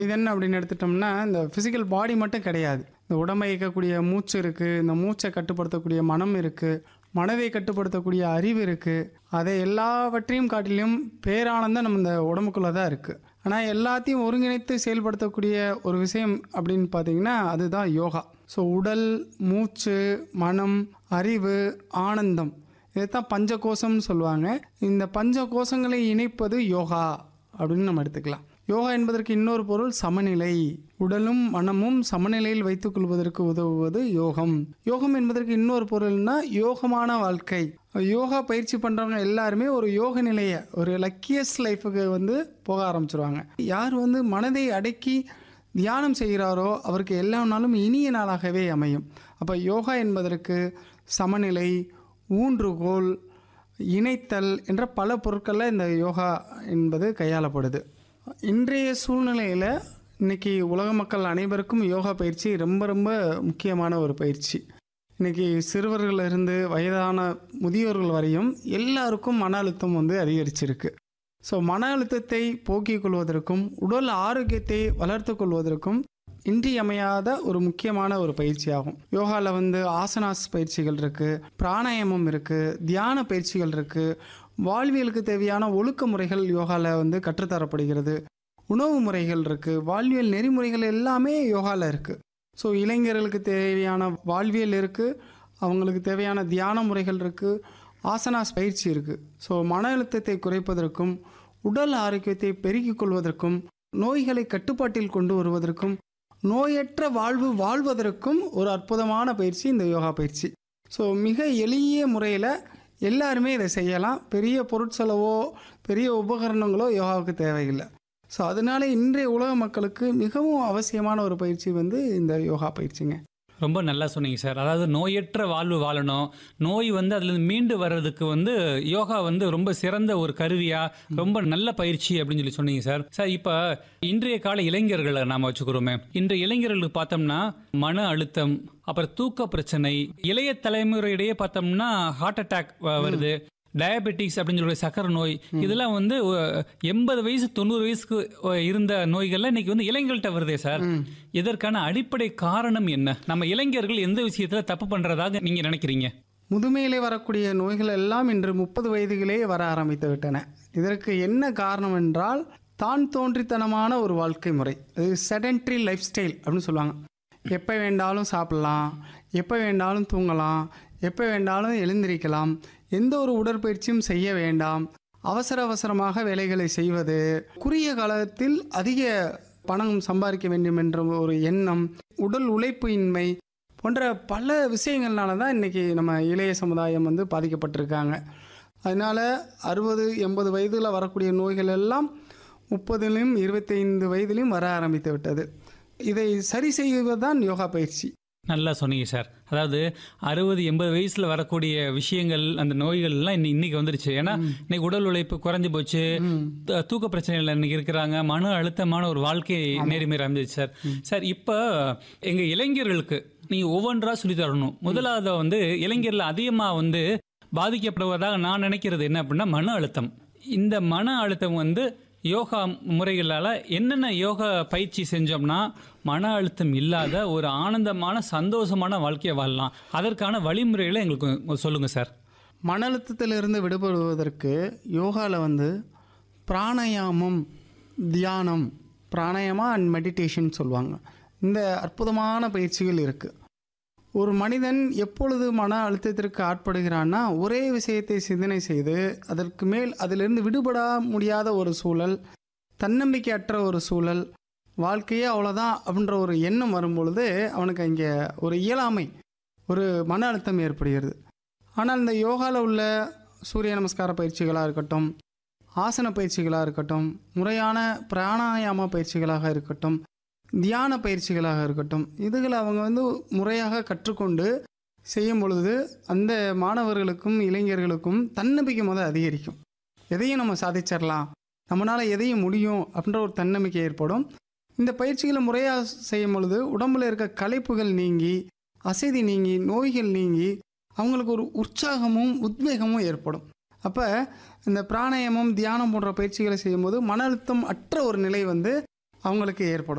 இது என்ன அப்படின்னு எடுத்துட்டோம்னா இந்த ஃபிசிக்கல் பாடி மட்டும் கிடையாது இந்த உடம்பை இயக்கக்கூடிய மூச்சு இருக்குது இந்த மூச்சை கட்டுப்படுத்தக்கூடிய மனம் இருக்குது மனதை கட்டுப்படுத்தக்கூடிய அறிவு இருக்குது அதை எல்லாவற்றையும் காட்டிலும் பேரானந்தம் நம்ம இந்த உடம்புக்குள்ளே தான் இருக்குது ஆனால் எல்லாத்தையும் ஒருங்கிணைத்து செயல்படுத்தக்கூடிய ஒரு விஷயம் அப்படின்னு பார்த்தீங்கன்னா அதுதான் யோகா ஸோ உடல் மூச்சு மனம் அறிவு ஆனந்தம் இதைத்தான் பஞ்சகோஷம்னு சொல்லுவாங்க இந்த பஞ்ச கோஷங்களை இணைப்பது யோகா அப்படின்னு நம்ம எடுத்துக்கலாம் யோகா என்பதற்கு இன்னொரு பொருள் சமநிலை உடலும் மனமும் சமநிலையில் வைத்துக் கொள்வதற்கு உதவுவது யோகம் யோகம் என்பதற்கு இன்னொரு பொருள்னா யோகமான வாழ்க்கை யோகா பயிற்சி பண்ணுறவங்க எல்லாருமே ஒரு யோக நிலையை ஒரு லக்கியஸ்ட் லைஃபுக்கு வந்து போக ஆரம்பிச்சிருவாங்க யார் வந்து மனதை அடக்கி தியானம் செய்கிறாரோ அவருக்கு எல்லா நாளும் இனிய நாளாகவே அமையும் அப்போ யோகா என்பதற்கு சமநிலை ஊன்றுகோல் இணைத்தல் என்ற பல பொருட்களில் இந்த யோகா என்பது கையாளப்படுது இன்றைய சூழ்நிலையில் இன்னைக்கு உலக மக்கள் அனைவருக்கும் யோகா பயிற்சி ரொம்ப ரொம்ப முக்கியமான ஒரு பயிற்சி இன்னைக்கு சிறுவர்கள் இருந்து வயதான முதியோர்கள் வரையும் எல்லாருக்கும் மன அழுத்தம் வந்து அதிகரிச்சிருக்கு ஸோ மன அழுத்தத்தை போக்கிக் கொள்வதற்கும் உடல் ஆரோக்கியத்தை வளர்த்து கொள்வதற்கும் இன்றியமையாத ஒரு முக்கியமான ஒரு பயிற்சியாகும் யோகாவில் வந்து ஆசனாஸ் பயிற்சிகள் இருக்குது பிராணாயாமம் இருக்குது தியான பயிற்சிகள் இருக்குது வாழ்வியலுக்கு தேவையான ஒழுக்க முறைகள் யோகாவில் வந்து கற்றுத்தரப்படுகிறது உணவு முறைகள் இருக்குது வாழ்வியல் நெறிமுறைகள் எல்லாமே யோகாவில் இருக்குது ஸோ இளைஞர்களுக்கு தேவையான வாழ்வியல் இருக்குது அவங்களுக்கு தேவையான தியான முறைகள் இருக்குது ஆசனாஸ் பயிற்சி இருக்குது ஸோ மன அழுத்தத்தை குறைப்பதற்கும் உடல் ஆரோக்கியத்தை பெருக்கிக் கொள்வதற்கும் நோய்களை கட்டுப்பாட்டில் கொண்டு வருவதற்கும் நோயற்ற வாழ்வு வாழ்வதற்கும் ஒரு அற்புதமான பயிற்சி இந்த யோகா பயிற்சி ஸோ மிக எளிய முறையில் எல்லாருமே இதை செய்யலாம் பெரிய பொருட்செலவோ பெரிய உபகரணங்களோ யோகாவுக்கு தேவையில்லை ஸோ அதனால இன்றைய உலக மக்களுக்கு மிகவும் அவசியமான ஒரு பயிற்சி வந்து இந்த யோகா பயிற்சிங்க ரொம்ப நல்லா சொன்னீங்க சார் அதாவது நோயற்ற வாழ்வு வாழணும் நோய் வந்து அதுலேருந்து மீண்டு வர்றதுக்கு வந்து யோகா வந்து ரொம்ப சிறந்த ஒரு கருவியா ரொம்ப நல்ல பயிற்சி அப்படின்னு சொல்லி சொன்னீங்க சார் சார் இப்போ இன்றைய கால இளைஞர்களை நாம வச்சுக்கிறோமே இன்றைய இளைஞர்களுக்கு பார்த்தோம்னா மன அழுத்தம் அப்புறம் தூக்க பிரச்சனை இளைய தலைமுறையிடையே பார்த்தோம்னா ஹார்ட் அட்டாக் வருது டயபெட்டிக்ஸ் அப்படின்னு சொல்லி சக்கரை நோய் இதெல்லாம் வந்து எண்பது வயசு தொண்ணூறு வயசுக்கு அஹ், இருந்த நோய்கள்லாம் இன்னைக்கு வந்து இளைஞர்கள்ட்ட வருதே சார் இதற்கான அடிப்படை காரணம் என்ன நம்ம இளைஞர்கள் எந்த விஷயத்துல தப்பு பண்றதாக நீங்க நினைக்கிறீங்க முதுமையிலே வரக்கூடிய நோய்கள் எல்லாம் இன்று முப்பது வயதுகளே வர ஆரம்பித்து விட்டன இதற்கு என்ன காரணம் என்றால் தான் தோன்றித்தனமான ஒரு வாழ்க்கை முறை அது செடன்ட்ரி லைஃப் ஸ்டைல் அப்படின்னு சொல்லுவாங்க எப்போ வேண்டாலும் சாப்பிடலாம் எப்போ வேண்டாலும் தூங்கலாம் எப்போ வேண்டாலும் எழுந்திருக்கலாம் எந்த ஒரு உடற்பயிற்சியும் செய்ய வேண்டாம் அவசர அவசரமாக வேலைகளை செய்வது குறுகிய காலத்தில் அதிக பணம் சம்பாதிக்க வேண்டும் என்ற ஒரு எண்ணம் உடல் உழைப்பு இன்மை போன்ற பல விஷயங்கள்னால தான் இன்றைக்கி நம்ம இளைய சமுதாயம் வந்து பாதிக்கப்பட்டிருக்காங்க அதனால் அறுபது எண்பது வயதில் வரக்கூடிய நோய்கள் எல்லாம் முப்பதுலையும் இருபத்தைந்து வயதிலையும் வர ஆரம்பித்து விட்டது இதை சரி செய்வதுதான் யோகா பயிற்சி நல்லா சொன்னீங்க சார் அதாவது அறுபது எண்பது வயசுல வரக்கூடிய விஷயங்கள் அந்த நோய்கள் எல்லாம் இன்னி- இன்னைக்கு வந்துருச்சு ஏன்னா இன்னைக்கு உடல் உழைப்பு குறைஞ்சு போச்சு த- தூக்க பிரச்சனைகள் இன்னைக்கு இருக்கிறாங்க மன அழுத்தமான ஒரு வாழ்க்கை நேர்மையாக அமைஞ்சிச்சு சார் சார் இப்போ எங்க இளைஞர்களுக்கு நீங்க ஒவ்வொன்றா சொல்லி தரணும் முதலாவது வந்து இளைஞர்கள் அதிகமா வந்து பாதிக்கப்படுவதாக நான் நினைக்கிறது என்ன அப்படின்னா மன அழுத்தம் இந்த மன அழுத்தம் வந்து யோகா முறைகளால் என்னென்ன யோகா பயிற்சி செஞ்சோம்னா மன அழுத்தம் இல்லாத ஒரு ஆனந்தமான சந்தோஷமான வாழ்க்கையை வாழலாம் அதற்கான வழிமுறைகளை எங்களுக்கு சொல்லுங்க சார் மன அழுத்தத்திலிருந்து விடுபடுவதற்கு யோகாவில் வந்து பிராணாயாமம் தியானம் பிராணாயாமா அண்ட் மெடிடேஷன் சொல்லுவாங்க இந்த அற்புதமான பயிற்சிகள் இருக்குது ஒரு மனிதன் எப்பொழுது மன அழுத்தத்திற்கு ஆட்படுகிறான்னா ஒரே விஷயத்தை சிந்தனை செய்து அதற்கு மேல் அதிலிருந்து விடுபட முடியாத ஒரு சூழல் தன்னம்பிக்கையற்ற ஒரு சூழல் வாழ்க்கையே அவ்வளோதான் அப்படின்ற ஒரு எண்ணம் வரும்பொழுது அவனுக்கு அங்கே ஒரு இயலாமை ஒரு மன அழுத்தம் ஏற்படுகிறது ஆனால் இந்த யோகாவில் உள்ள சூரிய நமஸ்கார பயிற்சிகளாக இருக்கட்டும் ஆசன பயிற்சிகளாக இருக்கட்டும் முறையான பிராணாயாம பயிற்சிகளாக இருக்கட்டும் தியான பயிற்சிகளாக இருக்கட்டும் இதுகளை அவங்க வந்து முறையாக கற்றுக்கொண்டு செய்யும் பொழுது அந்த மாணவர்களுக்கும் இளைஞர்களுக்கும் தன்னம்பிக்கை முதல் அதிகரிக்கும் எதையும் நம்ம சாதிச்சிடலாம் நம்மளால் எதையும் முடியும் அப்படின்ற ஒரு தன்னம்பிக்கை ஏற்படும் இந்த பயிற்சிகளை முறையாக செய்யும் பொழுது உடம்புல இருக்க களைப்புகள் நீங்கி அசதி நீங்கி நோய்கள் நீங்கி அவங்களுக்கு ஒரு உற்சாகமும் உத்வேகமும் ஏற்படும் அப்போ இந்த பிராணாயாமம் தியானம் போன்ற பயிற்சிகளை செய்யும்போது மன அழுத்தம் அற்ற ஒரு நிலை வந்து அவங்களுக்கு ஏற்படும்